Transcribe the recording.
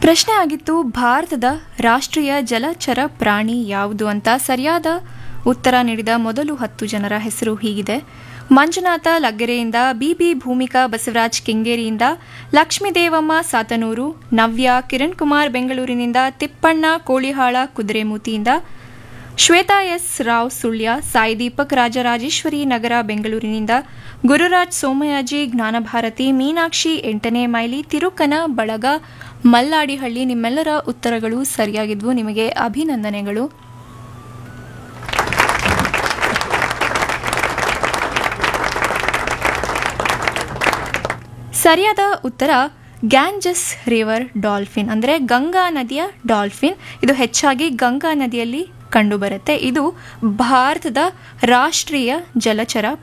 ಪ್ರಶ್ನೆ ಆಗಿತ್ತು ಭಾರತದ ರಾಷ್ಟ್ರೀಯ ಜಲಚರ ಪ್ರಾಣಿ ಯಾವುದು ಅಂತ ಸರಿಯಾದ ಉತ್ತರ ನೀಡಿದ ಮೊದಲು ಹತ್ತು ಜನರ ಹೆಸರು ಹೀಗಿದೆ ಮಂಜುನಾಥ ಲಗ್ಗೆರೆಯಿಂದ ಬಿಬಿ ಭೂಮಿಕಾ ಬಸವರಾಜ್ ಕೆಂಗೇರಿಯಿಂದ ಲಕ್ಷ್ಮೀದೇವಮ್ಮ ಸಾತನೂರು ನವ್ಯ ಕಿರಣ್ ಕುಮಾರ್ ಬೆಂಗಳೂರಿನಿಂದ ತಿಪ್ಪಣ್ಣ ಕೋಳಿಹಾಳ ಕುದುರೆಮೂತಿಯಿಂದ ಶ್ವೇತಾ ಎಸ್ ರಾವ್ ಸುಳ್ಯ ಸಾಯಿ ದೀಪಕ್ ರಾಜರಾಜೇಶ್ವರಿ ನಗರ ಬೆಂಗಳೂರಿನಿಂದ ಗುರುರಾಜ್ ಸೋಮಯಾಜಿ ಜ್ಞಾನಭಾರತಿ ಮೀನಾಕ್ಷಿ ಎಂಟನೇ ಮೈಲಿ ತಿರುಕನ ಬಳಗ ಮಲ್ಲಾಡಿಹಳ್ಳಿ ನಿಮ್ಮೆಲ್ಲರ ಉತ್ತರಗಳು ಸರಿಯಾಗಿದ್ವು ನಿಮಗೆ ಅಭಿನಂದನೆಗಳು ಸರಿಯಾದ ಉತ್ತರ ಗ್ಯಾಂಜಸ್ ರಿವರ್ ಡಾಲ್ಫಿನ್ ಅಂದರೆ ಗಂಗಾ ನದಿಯ ಡಾಲ್ಫಿನ್ ಇದು ಹೆಚ್ಚಾಗಿ ಗಂಗಾ ನದಿಯಲ್ಲಿ ಕಂಡುಬರುತ್ತೆ ಇದು ಭಾರತದ ರಾಷ್ಟ್ರೀಯ ಜಲಚರ